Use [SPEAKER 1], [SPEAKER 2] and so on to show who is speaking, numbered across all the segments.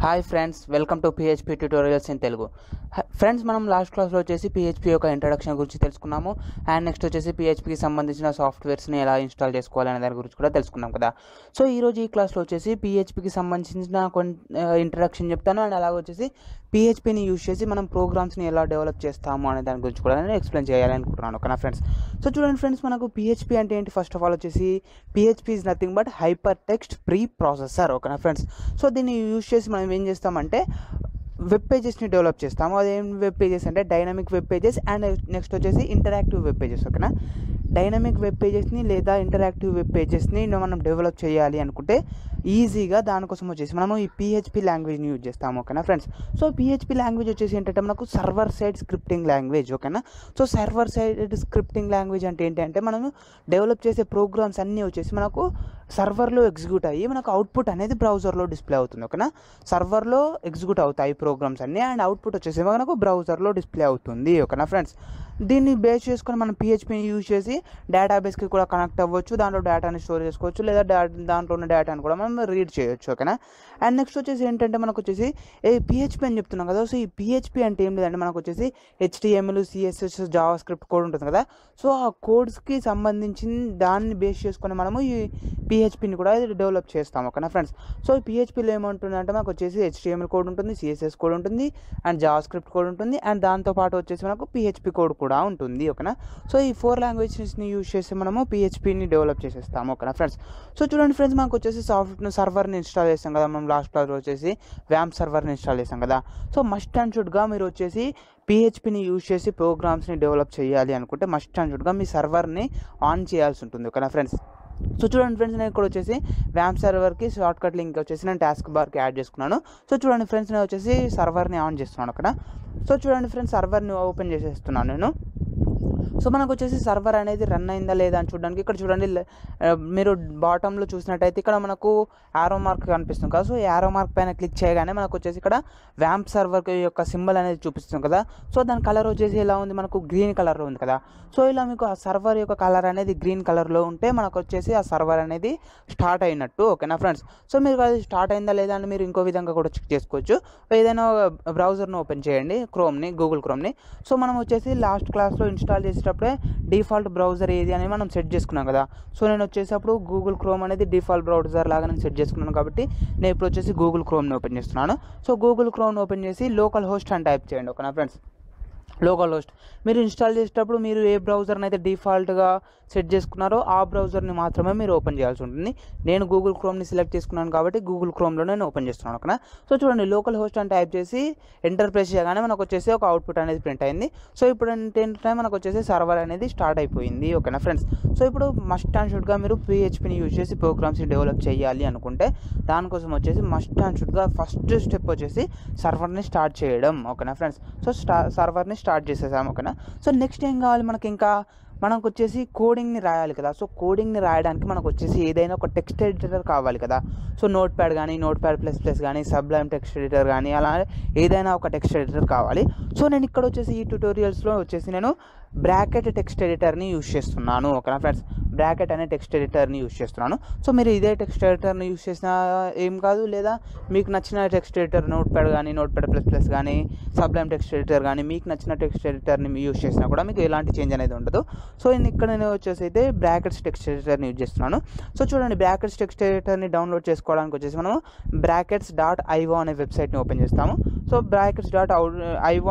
[SPEAKER 1] hi friends welcome to PHP tutorials in Telugu friends మనం last క్లాస్లో వచ్చేసి పిహెచ్పి యొక్క ఇంట్రడక్షన్ గురించి తెలుసుకున్నాము అండ్ నెక్స్ట్ వచ్చేసి పిహెచ్పికి సంబంధించిన సాఫ్ట్వేర్స్ని ఎలా ఇన్స్టాల్ చేసుకోవాలి అనే దాని గురించి కూడా తెలుసుకున్నాం కదా సో ఈరోజు ఈ క్లాస్లో వచ్చేసి పిహెచ్పికి సంబంధించిన కొన్ని ఇంట్రడక్షన్ చెప్తాను అండ్ అలాగే వచ్చేసి పిహెచ్పిని యూజ్ చేసి మనం ప్రోగ్రామ్స్ని ఎలా డెవలప్ చేస్తాము అనే దాని గురించి కూడా నేను ఎక్స్ప్లెయిన్ చేయాలి అనుకుంటున్నాను ఓకేనా ఫ్రెండ్స్ సో చూడండి ఫ్రెండ్స్ మనకు పిహెచ్పి అంటే ఏంటి ఫస్ట్ ఆఫ్ ఆల్ వచ్చేసి PHP is nothing but hypertext preprocessor ఓకేనా ఫ్రెండ్స్ సో దీన్ని యూజ్ చేసి మనం ఏం చేస్తామంటే వెబ్ పేజెస్ని డెవలప్ చేస్తాము అదేం వెబ్ పేజెస్ అంటే dynamic web pages and next వచ్చేసి ఇంటరాక్టివ్ వెబ్ పేజెస్ ఓకేనా డైనమిక్ వెబ్ పేజెస్ని లేదా ఇంటరాక్టివ్ వెబ్ పేజెస్ని మనం డెవలప్ చేయాలి అనుకుంటే ఈజీగా దానికోసం వచ్చేసి మనము ఈ పిహెచ్పి లాంగ్వేజ్ని యూజ్ చేస్తాము ఓకేనా ఫ్రెండ్స్ సో పిహెచ్పి లాంగ్వేజ్ వచ్చేసి ఏంటంటే మనకు సర్వర్ సైడ్ స్క్రిప్టింగ్ లాంగ్వేజ్ ఓకేనా so server side scripting language అంటే ఏంటంటే మనము డెవలప్ చేసే ప్రోగ్రామ్స్ అన్నీ వచ్చేసి మనకు సర్వర్లో ఎగ్జిక్యూట్ అయ్యి మనకు అవుట్పుట్ అనేది బ్రౌజర్లో డిస్ప్లే అవుతుంది ఓకేనా సర్వర్లో ఎగ్జిక్యూట్ అవుతాయి ప్రోగ్రామ్స్ అన్నీ అండ్ అవుట్పుట్ వచ్చేసి మనకు బ్రౌజర్లో డిస్ప్లే అవుతుంది ఓకేనా ఫ్రెండ్స్ దీన్ని బేస్ చేసుకొని మనం పిహెచ్పిని యూజ్ చేసి డేటాబేస్కి కూడా కనెక్ట్ అవ్వచ్చు దాంట్లో డేటాని స్టోర్ చేసుకోవచ్చు లేదా డా దాంట్లో ఉన్న డేటాని కూడా మనం రీడ్ చేయొచ్చు ఓకేనా అండ్ నెక్స్ట్ వచ్చేసి ఏంటంటే మనకు వచ్చేసి ఏ పిహెచ్పి అని చెప్తున్నాం కదా సో ఈ పిహెచ్పి అంటే ఏం లేదంటే మనకు వచ్చేసి HTML CSS JavaScript code ఉంటుంది కదా సో ఆ కోడ్స్కి సంబంధించిన దాన్ని బేస్ చేసుకొని మనము ఈ పిహెచ్పిని కూడా డెవలప్ చేస్తాం ఓకేనా ఫ్రెండ్స్ సో ఈ పిహెచ్పిలో ఏమంటుందంటే మనకు వచ్చేసి హెచ్టిఎంఎల్ కోడ్ ఉంటుంది సిఎస్ఎస్ కోడ్ ఉంటుంది అండ్ జావా స్క్రిప్ట్ కోడ్ ఉంటుంది అండ్ దాంతోపాటు వచ్చేసి మనకు పిహెచ్పి కోడ్ కూడా ఉంటుంది ఓకేనా సో ఈ ఫోర్ లాంగ్వేజెస్ని యూజ్ చేసి మనము పిహెచ్పిని డెవలప్ చేసేస్తాము ఓకేనా ఫ్రెండ్స్ సో చూడండి ఫ్రెండ్స్ మనకు వచ్చేసి సాఫ్ట్ సర్వర్ని ఇన్స్టాల్ చేస్తాం కదా మనం లాస్ట్ క్లాస్లో వచ్చేసి వ్యామ్ సర్వర్ని ఇన్స్టాల్ చేస్తాం కదా సో మస్ట్ అండ్ షుడ్గా మీరు వచ్చేసి పిహెచ్పిని యూజ్ చేసి ప్రోగ్రామ్స్ని డెవలప్ చేయాలి అనుకుంటే మస్ట్ అండ్ షుడ్గా మీ సర్వర్ని ఆన్ చేయాల్సి ఉంటుంది ఓకేనా ఫ్రెండ్స్ సో చూడండి ఫ్రెండ్స్ నేను ఇక్కడ వచ్చేసి వ్యామ్ సర్వర్కి షార్ట్ కట్ లింక్ వచ్చేసి నేను టాస్క్ బార్కి యాడ్ చేసుకున్నాను సో చూడండి ఫ్రెండ్స్ నేను వచ్చేసి సర్వర్ని ఆన్ చేస్తున్నాను అక్కడ సో చూడండి ఫ్రెండ్స్ సర్వర్ని ఓపెన్ చేసేస్తున్నాను నేను సో మనకు వచ్చేసి సర్వర్ అనేది రన్ అయిందా లేదా అని చూడడానికి ఇక్కడ చూడండి మీరు బాటంలో చూసినట్టయితే ఇక్కడ మనకు యారో మార్క్ కనిపిస్తుంది కదా సో యారో మార్క్ పైన క్లిక్ చేయగానే మనకు వచ్చేసి ఇక్కడ వ్యాంప్ సర్వర్ యొక్క సింబల్ అనేది చూపిస్తుంది కదా సో దాని కలర్ వచ్చేసి ఎలా ఉంది మనకు గ్రీన్ కలర్లో ఉంది కదా సో ఇలా మీకు ఆ సర్వర్ యొక్క కలర్ అనేది గ్రీన్ కలర్లో ఉంటే మనకు వచ్చేసి ఆ సర్వర్ అనేది స్టార్ట్ అయినట్టు ఓకేనా ఫ్రెండ్స్ సో మీరు అది స్టార్ట్ అయిందా లేదా అని మీరు ఇంకో విధంగా కూడా చెక్ చేసుకోవచ్చు ఏదైనా బ్రౌజర్ను ఓపెన్ చేయండి క్రోమ్ని గూగుల్ క్రోమ్ని సో మనం వచ్చేసి లాస్ట్ క్లాస్లో ఇన్స్టాల్ చేసేటప్పుడే డిఫాల్ట్ బ్రౌజర్ ఏది అని మనం సెట్ చేసుకున్నాం కదా సో నేను వచ్చేటప్పుడు గూగుల్ క్రోమ్ అనేది డిఫాల్ట్ బ్రౌజర్ లాగా నేను సెట్ చేసుకున్నాను కాబట్టి నేను ఇప్పుడు వచ్చేసి గూగుల్ క్రోమ్ని ఓపెన్ చేస్తున్నాను సో గూగుల్ క్రోమ్ని ఓపెన్ చేసి లోకల్ హోస్ట్ అని టైప్ చేయండి ఓకేనా ఫ్రెండ్స్ లోకల్ హోస్ట్ మీరు ఇన్స్టాల్ చేసేటప్పుడు మీరు ఏ బ్రౌజర్ని అయితే డిఫాల్ట్గా సెట్ చేసుకున్నారో ఆ బ్రౌజర్ని మాత్రమే మీరు ఓపెన్ చేయాల్సి ఉంటుంది నేను గూగుల్ క్రోమ్ని సెలెక్ట్ చేసుకున్నాను కాబట్టి గూగుల్ క్రోమ్లో నేను ఓపెన్ చేస్తున్నాను ఓకేనా సో చూడండి లోకల్ హోస్ట్ అని టైప్ చేసి ఎంటర్ ప్రెస్ చేయగానే మనకు వచ్చేసి ఒక అవుట్పుట్ అనేది ప్రింట్ అయింది సో ఇప్పుడు ఏంటంటే మనకు వచ్చేసి సర్వర్ అనేది స్టార్ట్ అయిపోయింది ఓకేనా ఫ్రెండ్స్ సో ఇప్పుడు మస్ట్ అండ్ షుడ్గా మీరు పిహెచ్పిని యూజ్ చేసి ప్రోగ్రామ్స్ని డెవలప్ చేయాలి అనుకుంటే దానికోసం వచ్చేసి మస్ట్ అండ్ షుడ్గా ఫస్ట్ స్టెప్ వచ్చేసి సర్వర్ని స్టార్ట్ చేయడం ఓకేనా ఫ్రెండ్స్ సో స్టా సర్వర్ని స్టార్ట్ చేసేసాం ఓకేనా సో నెక్స్ట్ ఏం కావాలి మనకి ఇంకా మనకు వచ్చేసి కోడింగ్ని రాయాలి కదా సో కోడింగ్ని రాయడానికి మనకు వచ్చేసి ఏదైనా ఒక టెక్స్ట్ ఎడిటర్ కావాలి కదా సో నోట్ ప్యాడ్ కానీ నోట్ ప్యాడ్ ప్లస్ ప్లస్ కానీ సబ్లైమ్ టెక్స్ట్ ఎడిటర్ కానీ అలా ఏదైనా ఒక టెక్స్ట్ ఎడిటర్ కావాలి సో నేను ఇక్కడ వచ్చేసి ఈ ట్యూటోరియల్స్లో వచ్చేసి నేను బ్రాకెట్ టెక్స్ట్ ఎడిటర్ని యూజ్ చేస్తున్నాను ఓకేనా ఫ్రెండ్స్ బ్రాకెట్ అనే టెక్స్ట్ ఎడిటర్ని యూజ్ చేస్తున్నాను సో మీరు ఇదే టెక్స్ట్ ఎడిటర్ని యూజ్ చేసినా ఏం కాదు లేదా మీకు నచ్చిన టెక్స్ట్ ఎడిటర్ నోట్ ప్యాడ్ కానీ నోట్ ప్యాడ్ ప్లస్ ప్లస్ కానీ సబ్లైమ్ టెక్స్ట్ ఎడిటర్ కానీ మీకు నచ్చిన టెక్స్ట్ ఎడిటర్ని యూజ్ చేసినా కూడా మీకు ఎలాంటి చేంజ్ అనేది ఉండదు సో నేను ఇక్కడ నేను వచ్చేసి అయితే బ్రాకెట్స్ టెక్స్ట్ ఎడిటర్ని యూజ్ చేస్తున్నాను సో చూడండి బ్రాకెట్స్ టెక్స్ట్ ఎడిటర్ని డౌన్లోడ్ చేసుకోవడానికి వచ్చేసి మనము బ్రాకెట్స్ డాట్ ఐవో అనే వెబ్సైట్ని ఓపెన్ చేస్తాము సో బ్రాకెట్స్ డాట్ ఐవో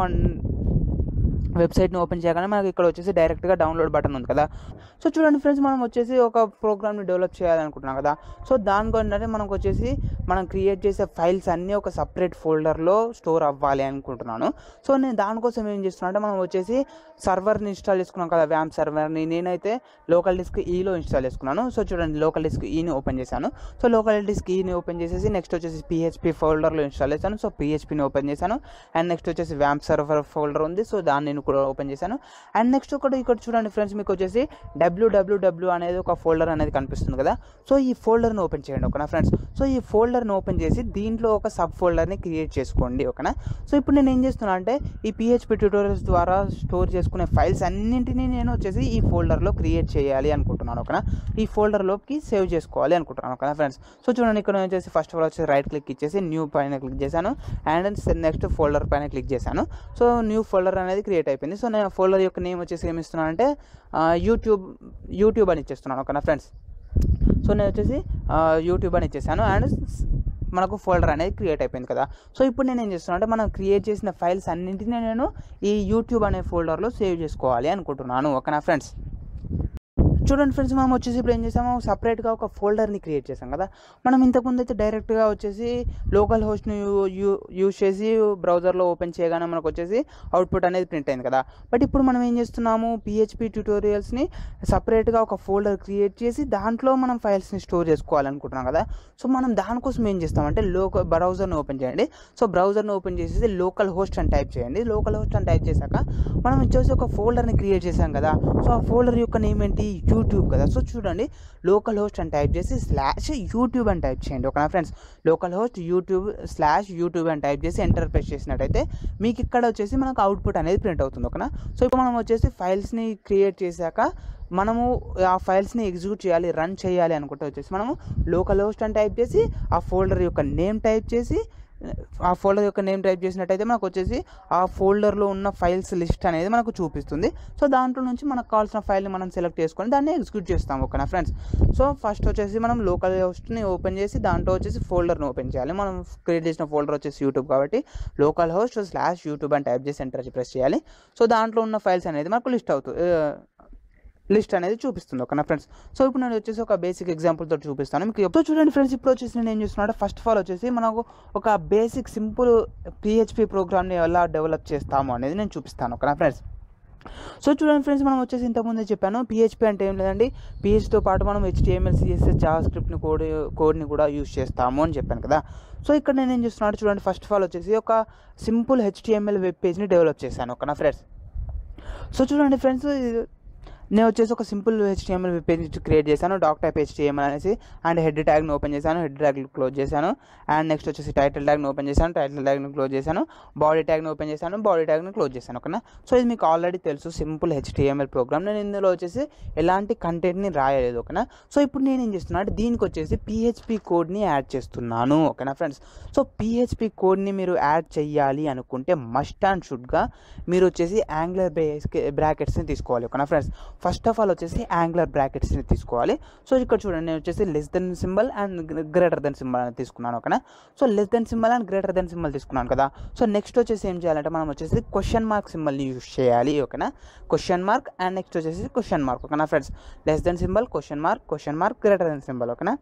[SPEAKER 1] వెబ్సైట్ని ఓపెన్ చేయగానే మనకి ఇక్కడ వచ్చేసి డైరెక్ట్గా డౌన్లోడ్ బటన్ ఉంది కదా సో చూడండి ఫ్రెండ్స్ మనం వచ్చేసి ఒక ప్రోగ్రామ్ని డెవలప్ చేయాలనుకుంటున్నాం కదా సో దానికి ఏంటంటే మనకు వచ్చేసి మనం క్రియేట్ చేసే ఫైల్స్ అన్నీ ఒక సపరేట్ ఫోల్డర్లో స్టోర్ అవ్వాలి అనుకుంటున్నాను సో నేను దానికోసం ఏం చేస్తున్నా అంటే మనం వచ్చేసి సర్వర్ని ఇన్స్టాల్ చేసుకున్నాం కదా వ్యామ్ సర్వర్ని నేనైతే లోకల్ డిస్క్ ఈలో ఇన్స్టాల్ చేసుకున్నాను సో చూడండి లోకల్ డిస్క్ ఈని ఓపెన్ చేశాను సో లోకల్ డిస్క్ ఈని ఓపెన్ చేసేసి నెక్స్ట్ వచ్చేసి పిహెచ్పి ఫోల్డర్లో ఇన్స్టాల్ చేశాను సో పిహెచ్పిని ఓపెన్ చేశాను అండ్ నెక్స్ట్ వచ్చేసి వ్యామ్ సర్వర్ ఫోల్డర్ ఉంది సో దాన్ని నేను కూడా ఓపెన్ చేశాను అండ్ నెక్స్ట్ ఒకటి ఇక్కడ చూడండి ఫ్రెండ్స్ మీకు వచ్చేసి డబ్ల్యూడబ్ల్యూడబ్ల్యూ అనేది ఒక ఫోల్డర్ అనేది కనిపిస్తుంది కదా సో ఈ ఫోల్డర్ని ఓపెన్ చేయండి ఓకేనా ఫ్రెండ్స్ సో ఈ ఫోల్డర్ని ఓపెన్ చేసి దీంట్లో ఒక సబ్ ఫోల్డర్ని క్రియేట్ చేసుకోండి ఓకేనా సో ఇప్పుడు నేను ఏం చేస్తున్నా అంటే ఈ పిహెచ్పి ట్యూటోరియల్స్ ద్వారా స్టోర్ చేసుకునే ఫైల్స్ అన్నింటినీ నేను వచ్చేసి ఈ ఫోల్డర్లో క్రియేట్ చేయాలి అనుకుంటున్నాను ఓకేనా ఈ ఫోల్డర్లోకి సేవ్ చేసుకోవాలి అనుకుంటున్నాను ఓకేనా ఫ్రెండ్స్ సో చూడండి ఇక్కడ నేను వచ్చేసి ఫస్ట్ ఆఫ్ ఆల్ వచ్చేసి రైట్ క్లిక్ ఇచ్చేసి న్యూ పైన క్లిక్ చేశాను అండ్ నెక్స్ట్ ఫోల్డర్ పైన క్లిక్ చేశాను సో న్యూ ఫోల్డర్ అనేది క్రియేట్ అయిపోయింది సో నేను ఫోల్డర్ యొక్క నేమ్ వచ్చేసి ఏమి ఇస్తున్నానంటే యూట్యూబ్ యూట్యూబ్ అని ఇచ్చేస్తున్నాను ఓకేనా ఫ్రెండ్స్ సో నేను వచ్చేసి యూట్యూబ్ అని ఇచ్చేసాను అండ్ మనకు ఫోల్డర్ అనేది క్రియేట్ అయిపోయింది కదా సో ఇప్పుడు నేను ఏం చేస్తున్నాను అంటే మనం క్రియేట్ చేసిన ఫైల్స్ అన్నింటినీ నేను ఈ యూట్యూబ్ అనే ఫోల్డర్లో సేవ్ చేసుకోవాలి అనుకుంటున్నాను ఓకేనా ఫ్రెండ్స్ చూడండి ఫ్రెండ్స్ మనం వచ్చేసి ఇప్పుడు ఏం చేసాము సపరేట్గా ఒక ఫోల్డర్ని క్రియేట్ చేసాం కదా మనం ఇంతకుముందు అయితే డైరెక్ట్గా వచ్చేసి లోకల్ హోస్ట్ని యూజ్ చేసి బ్రౌజర్లో ఓపెన్ చేయగానే మనకు వచ్చేసి అవుట్పుట్ అనేది ప్రింట్ అయింది కదా బట్ ఇప్పుడు మనం ఏం చేస్తున్నాము పిహెచ్పి ట్యూటోరియల్స్ని సపరేట్గా ఒక ఫోల్డర్ క్రియేట్ చేసి దాంట్లో మనం ఫైల్స్ని స్టోర్ చేసుకోవాలనుకుంటున్నాం కదా సో మనం దానికోసం ఏం చేస్తామంటే లోకల్ బ్రౌజర్ని ఓపెన్ చేయండి సో బ్రౌజర్ని ఓపెన్ చేసేసి లోకల్ హోస్ట్ అని టైప్ చేయండి లోకల్ హోస్ట్ అని టైప్ చేశాక మనం వచ్చేసి ఒక ఫోల్డర్ని క్రియేట్ చేసాం కదా సో ఆ ఫోల్డర్ యొక్క నేమ్ ఏంటి యూట్యూబ్ కదా సో చూడండి లోకల్ హోస్ట్ అని టైప్ చేసి స్లాష్ యూట్యూబ్ అని టైప్ చేయండి ఓకేనా friends localhost YouTube slash YouTube అని టైప్ చేసి ఎంటర్ ప్రెస్ చేసినట్టయితే మీకు ఇక్కడ వచ్చేసి మనకు అవుట్పుట్ అనేది ప్రింట్ అవుతుంది ఓకేనా సో ఇప్పుడు మనం వచ్చేసి ఫైల్స్ని క్రియేట్ చేశాక మనము ఆ ఫైల్స్ని ఎగ్జిక్యూట్ చేయాలి రన్ చేయాలి అనుకుంటే వచ్చేసి మనము లోకల్ హోస్ట్ అని టైప్ చేసి ఆ ఫోల్డర్ యొక్క నేమ్ టైప్ చేసి ఆ ఫోల్డర్ యొక్క నేమ్ టైప్ చేసినట్టయితే మనకు వచ్చేసి ఆ ఫోల్డర్లో ఉన్న ఫైల్స్ లిస్ట్ అనేది మనకు చూపిస్తుంది సో దాంట్లో నుంచి మనకు కావాల్సిన ఫైల్ని మనం సెలెక్ట్ చేసుకొని దాన్ని ఎగ్జిక్యూట్ చేస్తాం ఓకేనా ఫ్రెండ్స్ సో ఫస్ట్ వచ్చేసి మనం లోకల్ హోస్ట్ని ఓపెన్ చేసి దాంట్లో వచ్చేసి ఫోల్డర్ని ఓపెన్ చేయాలి మనం క్రియేట్ చేసిన ఫోల్డర్ వచ్చేసి యూట్యూబ్ కాబట్టి లోకల్ హోస్ట్ స్లాష్ యూట్యూబ్ అని టైప్ చేసి ఎంటర్ ప్రెస్ చేయాలి సో దాంట్లో ఉన్న ఫైల్స్ అనేది మనకు లిస్ట్ అవుతుంది లిస్ట్ అనేది చూపిస్తుంది ఓకేనా ఫ్రెండ్స్ సో ఇప్పుడు నేను వచ్చేసి ఒక బేసిక్ ఎగ్జాంపుల్తో చూపిస్తాను మీకు ఎప్పుడు చూడండి ఫ్రెండ్స్ ఇప్పుడు వచ్చేసి నేను ఏం చేస్తున్నాను ఫస్ట్ ఆఫ్ ఆల్ వచ్చేసి మనకు ఒక బేసిక్ సింపుల్ పిహెచ్పి ప్రోగ్రామ్ని ఎలా డెవలప్ చేస్తాము అనేది నేను చూపిస్తాను ఓకేనా ఫ్రెండ్స్ సో చూడండి ఫ్రెండ్స్ మనం వచ్చేసి ఇంతకుముందే చెప్పాను పిహెచ్పి అంటే ఏం లేదండి పిహెచ్తో పాటు మనం హెచ్టిఎంఎల్ సిఎస్ఎస్ జావా స్క్రిప్ట్ని కోడ్ కోడ్ని కూడా యూజ్ చేస్తాము అని చెప్పాను కదా సో ఇక్కడ నేను ఏం చేస్తున్నాను చూడండి ఫస్ట్ ఆఫ్ ఆల్ వచ్చేసి ఒక సింపుల్ హెచ్టిఎంఎల్ వెబ్ పేజ్ని డెవలప్ చేశాను ఓకేనా ఫ్రెండ్స్ సో చూడండి ఫ్రెండ్స్ నేను వచ్చేసి ఒక simple HTML web page create చేశాను డాక్ టైప్ హెచ్టిఎంఎల్ అనేసి అండ్ హెడ్ ట్యాగ్ని ఓపెన్ చేశాను హెడ్ ట్యాగ్ క్లోజ్ చేశాను అండ్ నెక్స్ట్ వచ్చేసి టైటిల్ ట్యాగ్ని ఓపెన్ చేశాను టైటిల్ ట్యాగ్ని క్లోజ్ చేశాను బాడీ ట్యాగ్ని ఓపెన్ చేశాను బాడీ ట్యాగ్ని క్లోజ్ చేశాను ఓకేనా సో ఇది మీకు ఆల్రెడీ తెలుసు సింపుల్ హెచ్టిఎంఎల్ ప్రోగ్రామ్ నేను ఇందులో వచ్చేసి ఎలాంటి కంటెంట్ని రాయలేదు ఓకేనా సో ఇప్పుడు నేను ఏం చేస్తున్నా అంటే దీనికి వచ్చేసి పిహెచ్పి కోడ్ని యాడ్ చేస్తున్నాను ఓకేనా ఫ్రెండ్స్ సో పిహెచ్పి కోడ్ని మీరు యాడ్ చేయాలి అనుకుంటే మస్ట్ అండ్ షుడ్గా మీరు వచ్చేసి యాంగ్లర్ బ్రాకెట్స్ని తీసుకోవాలి ఓకేనా ఫ్రెండ్స్ ఫస్ట్ ఆఫ్ ఆల్ వచ్చేసి యాంగ్లర్ బ్రాకెట్స్ని తీసుకోవాలి సో ఇక్కడ చూడండి నేను వచ్చేసి less than symbol and greater than symbol అని తీసుకున్నాను ఓకేనా so less than symbol and greater than symbol తీసుకున్నాను కదా సో నెక్స్ట్ వచ్చేసి ఏం చేయాలంటే మనం వచ్చేసి క్వశ్చన్ మార్క్ సింబల్ని యూజ్ చేయాలి ఓకేనా క్వశ్చన్ మార్క్ అండ్ నెక్స్ట్ వచ్చేసి క్వశ్చన్ మార్క్ ఓకేనా friends less than symbol question mark question mark greater than symbol ఓకేనా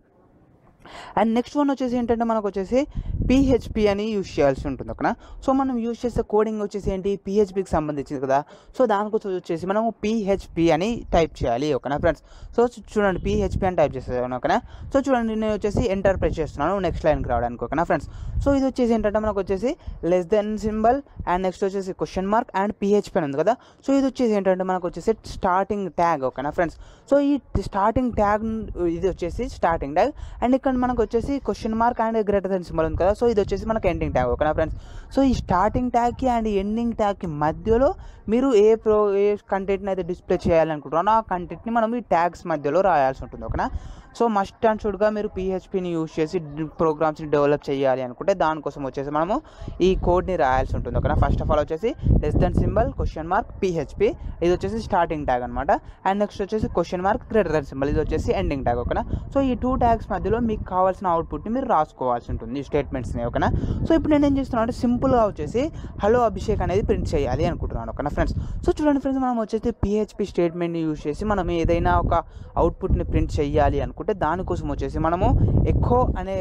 [SPEAKER 1] అండ్ నెక్స్ట్ వన్ వచ్చేసి ఏంటంటే మనకు వచ్చేసి పిహెచ్పి అని యూజ్ చేయాల్సి ఉంటుంది ఓకేనా సో మనం యూజ్ చేసే కోడింగ్ వచ్చేసి ఏంటి పిహెచ్పికి సంబంధించింది కదా సో దానికోసం వచ్చేసి మనము పిహెచ్పి అని టైప్ చేయాలి ఓకేనా ఫ్రెండ్స్ సో చూడండి పిహెచ్పి అని టైప్ చేస్తాను ఓకేనా సో చూడండి నేను వచ్చేసి ఎంటర్ ప్రెస్ చేస్తున్నాను నెక్స్ట్ లైన్కి రావడానికి ఓకేనా ఫ్రెండ్స్ సో ఇది వచ్చేసి ఏంటంటే మనకు వచ్చేసి less than symbol and next వచ్చేసి క్వశ్చన్ మార్క్ అండ్ పిహెచ్పి అని ఉంది కదా సో ఇది వచ్చేసి ఏంటంటే మనకు వచ్చేసి స్టార్టింగ్ ట్యాగ్ ఓకేనా ఫ్రెండ్స్ సో ఈ స్టార్టింగ్ ట్యాగ్ ఇది వచ్చేసి స్టార్టింగ్ ట్యాగ్ అండ్ ఇక్కడ మనకు వచ్చేసి question mark and greater than symbol ఉంది కదా సో ఇది వచ్చేసి మనకు ఎండింగ్ ట్యాగ్ ఓకేనా ఫ్రెండ్స్ సో ఈ స్టార్టింగ్ ట్యాగ్కి అండ్ ఎండింగ్ ట్యాగ్కి మధ్యలో మీరు ఏ ప్రో ఏ కంటెంట్ని అయితే డిస్ప్లే చేయాలనుకుంటున్నారో ఆ కంటెంట్ని మనం ఈ ట్యాగ్స్ మధ్యలో రాయాల్సి ఉంటుంది ఓకేనా సో మస్ట్ అండ్ షుడ్గా మీరు పిహెచ్పిని యూజ్ చేసి ప్రోగ్రామ్స్ని డెవలప్ చేయాలి అనుకుంటే దానికోసం వచ్చేసి మనము ఈ కోడ్ని రాయాల్సి ఉంటుంది ఓకేనా ఫస్ట్ ఆఫ్ ఆల్ వచ్చేసి less than symbol question mark PHP ఇది వచ్చేసి స్టార్టింగ్ ట్యాగ్ అనమాట అండ్ నెక్స్ట్ వచ్చేసి question mark greater than symbol ఇది వచ్చేసి ఎండింగ్ ట్యాగ్ ఓకేనా సో ఈ టూ ట్యాగ్స్ మధ్యలో మీకు కావాల్సిన అవుట్పుట్ని మీరు రాసుకోవాల్సి ఉంటుంది ఈ స్టేట్మెంట్స్ని ఓకేనా సో ఇప్పుడు నేను ఏం చేస్తున్నాను అంటే సింపుల్గా వచ్చేసి హలో అభిషేక్ అనేది ప్రింట్ చేయాలి అనుకుంటున్నాను ఓకేనా ఫ్రెండ్స్ సో చూడండి ఫ్రెండ్స్ మనం వచ్చేసి పిహెచ్పి స్టేట్మెంట్ని యూజ్ చేసి మనం ఏదైనా ఒక అవుట్పుట్ని ప్రింట్ చేయాలి అనుకుంటే దానికోసం వచ్చేసి మనము ఎక్కో అనే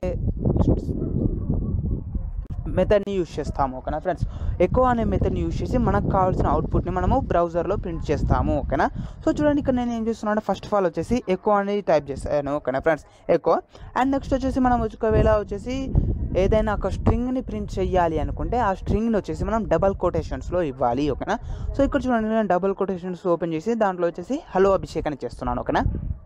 [SPEAKER 1] మెథడ్ని యూజ్ చేస్తాము ఓకేనా ఫ్రెండ్స్ ఎక్కువ అనే మెథడ్ని యూజ్ చేసి మనకు కావాల్సిన అవుట్పుట్ని మనము బ్రౌజర్లో ప్రింట్ చేస్తాము ఓకేనా సో చూడండి ఇక్కడ నేను ఏం చేస్తున్నాను ఫస్ట్ ఆఫ్ ఆల్ వచ్చేసి ఎక్కువ అనేది టైప్ చేస్తాను ఓకేనా ఫ్రెండ్స్ ఎక్కువ అండ్ నెక్స్ట్ వచ్చేసి మనం ఒకవేళ వచ్చేసి ఏదైనా ఒక స్ట్రింగ్ని ప్రింట్ చేయాలి అనుకుంటే ఆ స్ట్రింగ్ని వచ్చేసి మనం డబల్ కొటేషన్స్లో ఇవ్వాలి ఓకేనా సో ఇక్కడ చూడండి నేను డబల్ కొటేషన్స్ ఓపెన్ చేసి దాంట్లో వచ్చేసి హలో అభిషేక్ అని చేస్తున్నాను ఓకేనా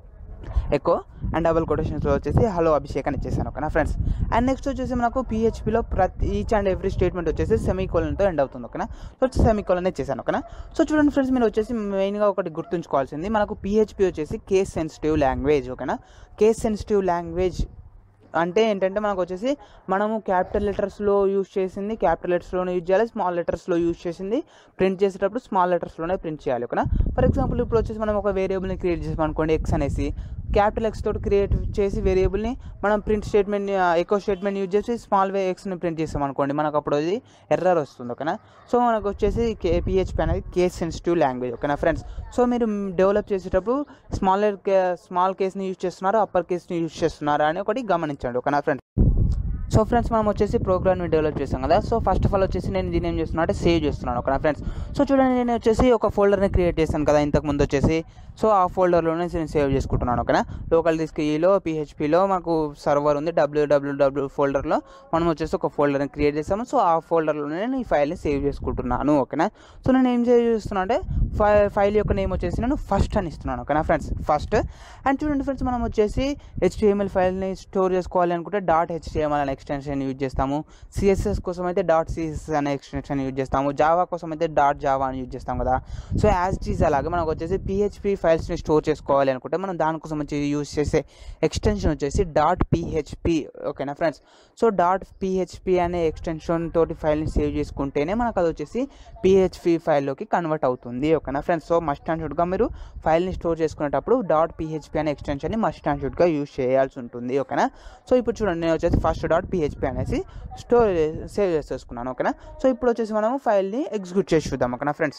[SPEAKER 1] ఎక్కువ అండ్ డబుల్ కొటేషన్స్లో వచ్చేసి హలో అభిషేక్ అని ఇచ్చేసాను ఓకేనా ఫ్రెండ్స్ అండ్ నెక్స్ట్ వచ్చేసి మనకు పిహెచ్పిలో ప్రతి ఈచ్ అండ్ ఎవ్రీ స్టేట్మెంట్ వచ్చేసి సెమీకోలన్తో ఎండ్ అవుతుంది ఓకేనా సో వచ్చి సెమీకోలన్ ఇచ్చేసాను ఓకేనా సో చూడండి ఫ్రెండ్స్ మీరు వచ్చేసి మెయిన్గా ఒకటి గుర్తుంచుకోవాల్సింది మనకు పిహెచ్పి వచ్చేసి కేస్ సెన్సిటివ్ లాంగ్వేజ్ ఓకేనా కేస్ సెన్సిటివ్ లాంగ్వేజ్ అంటే ఏంటంటే మనకు వచ్చేసి మనము క్యాపిటల్ లెటర్స్లో యూజ్ చేసింది క్యాపిటల్ లెటర్స్లోనే యూజ్ చేయాలి స్మాల్ లెటర్స్లో యూజ్ చేసింది ప్రింట్ చేసేటప్పుడు స్మాల్ లెటర్స్లోనే ప్రింట్ చేయాలి ఓకేనా ఫర్ ఎగ్జాంపుల్ ఇప్పుడు వచ్చేసి మనం ఒక వేరియబుల్ని క్రియేట్ చేసాం అనుకోండి ఎక్స్ అనేసి క్యాపిటల్ ఎక్స్ తోటి క్రియేట్ చేసి వేరియబుల్ని మనం ప్రింట్ స్టేట్మెంట్ ఎక్కువ స్టేట్మెంట్ యూజ్ చేసి స్మాల్ వే ఎక్స్ని ప్రింట్ చేసాం అనుకోండి మనకు అప్పుడు అది ఎర్రర్ వస్తుంది ఓకేనా సో మనకు వచ్చేసి పిహెచ్పి అనేది కేస్ సెన్సిటివ్ లాంగ్వేజ్ ఓకేనా ఫ్రెండ్స్ సో మీరు డెవలప్ చేసేటప్పుడు స్మాల్ స్మాల్ కేస్ని యూజ్ చేస్తున్నారు అప్పర్ కేస్ని యూజ్ చేస్తున్నారా అని ఒకటి గమనించండి ఓకేనా ఫ్రెండ్స్ సో ఫ్రెండ్స్ మనం వచ్చేసి ప్రోగ్రామ్ని డెవలప్ చేసాం కదా సో ఫస్ట్ ఆఫ్ ఆల్ వచ్చేసి నేను దీన్ని ఏం చేస్తున్నా అంటే సేవ్ చేస్తున్నాను ఓకేనా ఫ్రెండ్స్ సో చూడండి నేను వచ్చేసి ఒక ఫోల్డర్ని క్రియేట్ చేశాను కదా ఇంతకు ముందు వచ్చేసి సో ఆ ఫోల్డర్లోనే నేను సేవ్ చేసుకుంటున్నాను ఓకేనా లోకల్ డిస్క్ ఈలో పిహెచ్పిలో మాకు సర్వర్ ఉంది డబ్ల్యూడబ్ల్యూడబ్ల్యూ ఫోల్డర్లో మనం వచ్చేసి ఒక ఫోల్డర్ని క్రియేట్ చేసాము సో ఆ ఫోల్డర్లోనే నేను ఈ ఫైల్ని సేవ్ చేసుకుంటున్నాను ఓకేనా సో నేను ఏం సేవ్ చేస్తున్నా అంటే ఫై ఫైల్ యొక్క నేమ్ వచ్చేసి నేను ఫస్ట్ అని ఇస్తున్నాను ఓకేనా ఫ్రెండ్స్ ఫస్ట్ అండ్ చూడండి ఫ్రెండ్స్ మనం వచ్చేసి హెచ్టిఎంఎల్ ఫైల్ని స్టోర్ చేసుకోవాలి అనుకుంటే డాట్ హెచ్టిఎంఎల్ అనే ఎక్స్టెన్షన్ యూజ్ చేస్తాము సిఎస్ఎస్ కోసం అయితే డాట్ సిఎస్ఎస్ అనే ఎక్స్టెన్షన్ యూజ్ చేస్తాము జావా కోసం అయితే డాట్ జావా అని యూజ్ చేస్తాం కదా సో యాజ్ ఇట్ ఈజ్ అలాగే మనకు వచ్చేసి పిహెచ్పి ఫైల్స్ని స్టోర్ చేసుకోవాలి అనుకుంటే మనం దానికోసం వచ్చి యూజ్ చేసే ఎక్స్టెన్షన్ వచ్చేసి డాట్ పిహెచ్పి ఓకేనా ఫ్రెండ్స్ సో డాట్ పిహెచ్పి అనే ఎక్స్టెన్షన్ తోటి ఫైల్ని సేవ్ చేసుకుంటేనే మనకు అది వచ్చేసి పిహెచ్పి ఫైల్లోకి కన్వర్ట్ అవుతుంది ఓకేనా ఫ్రెండ్స్ సో మస్ట్ అండ్ షుడ్గా మీరు ఫైల్ని స్టోర్ చేసుకునేటప్పుడు డాట్ పిహెచ్పి అనే ఎక్స్టెన్షన్ని మస్ట్ అండ్ షుడ్గా యూజ్ చేయాల్సి ఉంటుంది ఓకేనా సో ఇప్పుడు చూడండి నేను వచ్చేసి ఫస్ట్ డాట్ పిహెచ్పి అనేసి స్టోర్ సేవ్ చేసేసుకున్నాను ఓకేనా సో ఇప్పుడు వచ్చేసి మనము ఫైల్ని ఎగ్జిక్యూట్ చేసి చూద్దాం ఓకేనా ఫ్రెండ్స్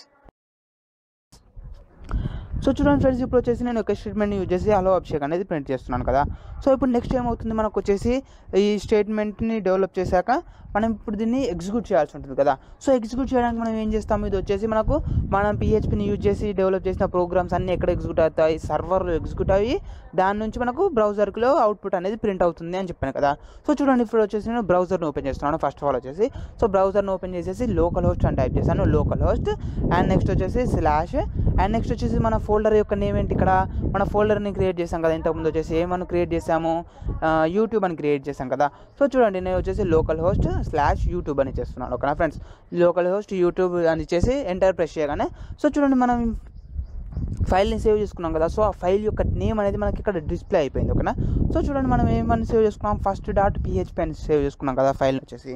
[SPEAKER 1] సో చూడండి ఫ్రెండ్స్ ఇప్పుడు వచ్చేసి నేను ఒక స్టేట్మెంట్ని యూజ్ చేసి హలో అభిషేక్ అనేది ప్రింట్ చేస్తున్నాను కదా సో ఇప్పుడు నెక్స్ట్ ఏమవుతుంది మనకు వచ్చేసి ఈ స్టేట్మెంట్ని డెవలప్ చేశాక మనం ఇప్పుడు దీన్ని ఎగ్జిక్యూట్ చేయాల్సి ఉంటుంది కదా సో ఎగ్జిక్యూట్ చేయడానికి మనం ఏం చేస్తాం ఇది వచ్చేసి మనకు మనం పిహెచ్పిని యూజ్ చేసి డెవలప్ చేసిన ప్రోగ్రామ్స్ అన్నీ ఎక్కడ ఎగ్జిక్యూట్ అవుతాయి సర్వర్లో ఎగ్జిక్యూట్ అయ్యి దాని నుంచి మనకు బ్రౌజర్లో అవుట్పుట్ అనేది ప్రింట్ అవుతుంది అని చెప్పాను కదా సో చూడండి ఇప్పుడు వచ్చేసి నేను బ్రౌజర్ని ఓపెన్ చేస్తున్నాను ఫస్ట్ ఆఫ్ ఆల్ వచ్చేసి సో బ్రౌజర్ని ఓపెన్ చేసేసి లోకల్ హోస్ట్ అని టైప్ చేశాను లోకల్ హోస్ట్ అండ్ నెక్స్ట్ వచ్చేసి స్లాష్ అండ్ నెక్స్ట్ వచ్చేసి మన ఫోల్డర్ యొక్క నేమ్ ఏంటి ఇక్కడ మన ఫోల్డర్ని క్రియేట్ చేసాం కదా ఇంతకుముందు వచ్చేసి ఏమని క్రియేట్ చేసాము యూట్యూబ్ అని క్రియేట్ చేసాం కదా సో చూడండి నేను వచ్చేసి లోకల్ హోస్ట్ స్లాష్ యూట్యూబ్ అని చేస్తున్నాను ఓకేనా ఫ్రెండ్స్ లోకల్ హోస్ట్ యూట్యూబ్ అని చేసి ఎంటర్ ప్రెస్ చేయగానే సో చూడండి మనం ఫైల్ని సేవ్ చేసుకున్నాం కదా సో ఆ ఫైల్ యొక్క నేమ్ అనేది మనకి ఇక్కడ డిస్ప్లే అయిపోయింది ఓకేనా సో చూడండి మనం ఏమని సేవ్ చేసుకున్నాం ఫస్ట్ డాట్ పిహెచ్పి అని సేవ్ చేసుకున్నాం కదా ఫైల్ వచ్చేసి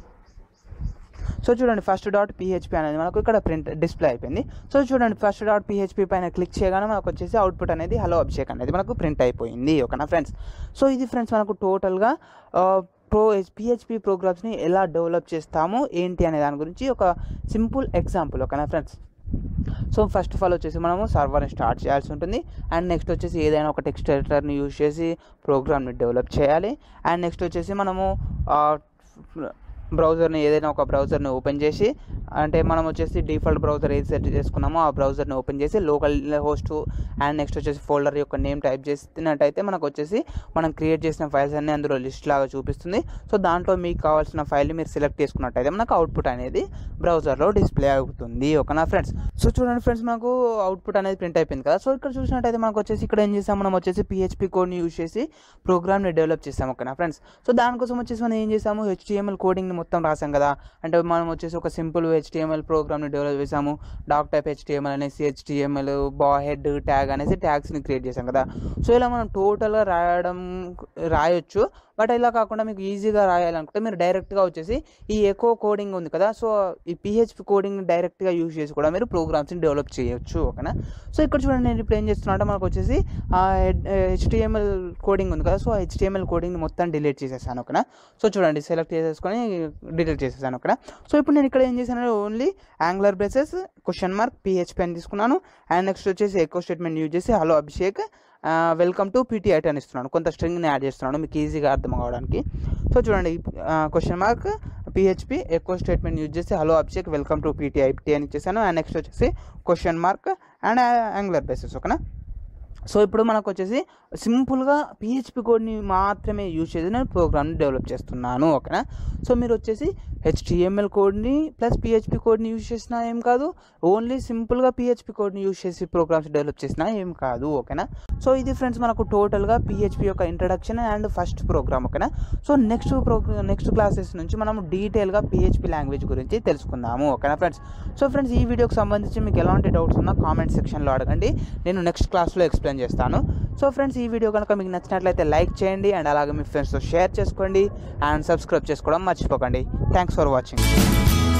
[SPEAKER 1] సో చూడండి ఫస్ట్ డాట్ పిహెచ్పి అనేది మనకు ఇక్కడ ప్రింట్ డిస్ప్లే అయిపోయింది సో చూడండి ఫస్ట్ డాట్ పిహెచ్పి పైన క్లిక్ చేయగానే మనకు వచ్చేసి అవుట్పుట్ అనేది హలో అభిషేక్ అనేది మనకు ప్రింట్ అయిపోయింది ఓకేనా ఫ్రెండ్స్ సో ఇది ఫ్రెండ్స్ మనకు టోటల్గా ప్రో పిహెచ్పి ప్రోగ్రామ్స్ని ఎలా డెవలప్ చేస్తాము ఏంటి అనే దాని గురించి ఒక సింపుల్ ఎగ్జాంపుల్ ఓకేనా friends so first of all వచ్చేసి మనము సర్వర్ని స్టార్ట్ చేయాల్సి ఉంటుంది అండ్ నెక్స్ట్ వచ్చేసి ఏదైనా ఒక టెక్స్ట్ ఎడిటర్ని యూజ్ చేసి ప్రోగ్రామ్ని డెవలప్ చేయాలి అండ్ నెక్స్ట్ వచ్చేసి మనము బ్రౌజర్ని ఏదైనా ఒక బ్రౌజర్ని ఓపెన్ చేసి అంటే మనం వచ్చేసి డిఫాల్ట్ బ్రౌజర్ ఏది సెట్ చేసుకున్నామో ఆ బ్రౌజర్ని ఓపెన్ చేసి లోకల్ హోస్ట్ అండ్ నెక్స్ట్ వచ్చేసి ఫోల్డర్ యొక్క నేమ్ టైప్ చేసినట్టయితే మనకు వచ్చేసి మనం క్రియేట్ చేసిన ఫైల్స్ అన్ని అందులో లిస్ట్ లాగా చూపిస్తుంది సో దాంట్లో మీకు కావాల్సిన ఫైల్ని మీరు సెలెక్ట్ చేసుకున్నట్టయితే మనకు అవుట్పుట్ అనేది బ్రౌజర్లో డిస్ప్లే అవుతుంది ఓకేనా ఫ్రెండ్స్ సో చూడండి ఫ్రెండ్స్ మనకు అవుట్పుట్ అనేది ప్రింట్ అయిపోయింది కదా సో ఇక్కడ చూసినట్టయితే మనకు వచ్చేసి ఇక్కడ ఏం చేసాం మనం వచ్చేసి పిహెచ్పి కోడ్ని యూజ్ చేసి ప్రోగ్రామ్ని డెవలప్ చేసాం ఓకేనా ఫ్రెండ్స్ సో దానికోసం వచ్చేసి మనం ఏం చేసాము హెచ్టిఎంఎల్ కోడింగ్ని మొత్తం రాసాం కదా అంటే మనం వచ్చేసి ఒక సింపుల్ హెచ్టిఎంఎల్ ప్రోగ్రామ్ని డెవలప్ చేసాము డాక్ టైప్ హెచ్టిఎంఎల్ అనేసి హెచ్టిఎంఎల్ బా హెడ్ ట్యాగ్ అనేసి ట్యాగ్స్ని క్రియేట్ చేసాం కదా సో ఇలా మనం టోటల్గా రాయడం రాయొచ్చు బట్ ఇలా కాకుండా మీకు ఈజీగా రాయాలనుకుంటే మీరు డైరెక్ట్గా వచ్చేసి ఈ ఎకో కోడింగ్ ఉంది కదా సో ఈ పిహెచ్పి కోడింగ్ డైరెక్ట్గా యూజ్ చేసి కూడా మీరు ప్రోగ్రామ్స్ని డెవలప్ చేయొచ్చు ఓకేనా సో ఇక్కడ చూడండి నేను ఇప్పుడు ఏం చేస్తున్నా అంటే మనకు వచ్చేసి హెచ్టిఎంఎల్ కోడింగ్ ఉంది కదా సో హెచ్టిఎంఎల్ కోడింగ్ మొత్తం డిలీట్ చేసేసాను ఓకేనా సో చూడండి సెలెక్ట్ చేసేసుకొని డిలీట్ చేసేసాను ఓకేనా సో ఇప్పుడు నేను ఇక్కడ ఏం చేశాను only angular braces question mark PHP అని తీసుకున్నాను అండ్ నెక్స్ట్ వచ్చేసి ఎకో స్టేట్మెంట్ యూజ్ చేసి hello Abhishek welcome to PTIT అని ఇస్తున్నాను కొంత స్ట్రింగ్ని యాడ్ చేస్తున్నాను మీకు ఈజీగా అర్థం కావడానికి సో చూడండి క్వశ్చన్ మార్క్ పిహెచ్పి ఎక్కువ స్టేట్మెంట్ యూజ్ చేసి hello Abhishek welcome to PTIT అని ఇచ్చేసాను అండ్ నెక్స్ట్ వచ్చేసి question mark and angular braces ఓకేనా సో ఇప్పుడు మనకు వచ్చేసి సింపుల్గా పిహెచ్పి కోడ్ని మాత్రమే యూజ్ చేసి నేను ప్రోగ్రామ్ని డెవలప్ చేస్తున్నాను ఓకేనా సో మీరు వచ్చేసి హెచ్టిఎంఎల్ కోడ్ని ప్లస్ పిహెచ్పి కోడ్ని యూజ్ చేసినా ఏం కాదు ఓన్లీ సింపుల్గా పిహెచ్పి కోడ్ని యూజ్ చేసి ప్రోగ్రామ్స్ డెవలప్ చేసినా ఏం కాదు ఓకేనా సో ఇది ఫ్రెండ్స్ మనకు టోటల్గా పిహెచ్పి యొక్క ఇంట్రడక్షన్ అండ్ ఫస్ట్ ప్రోగ్రామ్ ఓకేనా so next program next classes నుంచి మనం డీటెయిల్గా పిహెచ్పి లాంగ్వేజ్ గురించి తెలుసుకుందాము ఓకేనా ఫ్రెండ్స్ సో ఫ్రెండ్స్ ఈ వీడియోకి సంబంధించి మీకు ఎలాంటి డౌట్స్ ఉన్నా కామెంట్ సెక్షన్లో అడగండి నేను నెక్స్ట్ క్లాస్లో ఎక్స్ప్లెయిన్ చేస్తాను సో ఫ్రెండ్స్ ఈ వీడియో కనుక మీకు నచ్చినట్లయితే లైక్ చేయండి అండ్ అలాగే మీ ఫ్రెండ్స్తో షేర్ చేసుకోండి అండ్ సబ్స్క్రైబ్ చేసుకోవడం మర్చిపోకండి థ్యాంక్స్ ఫర్ వాచింగ్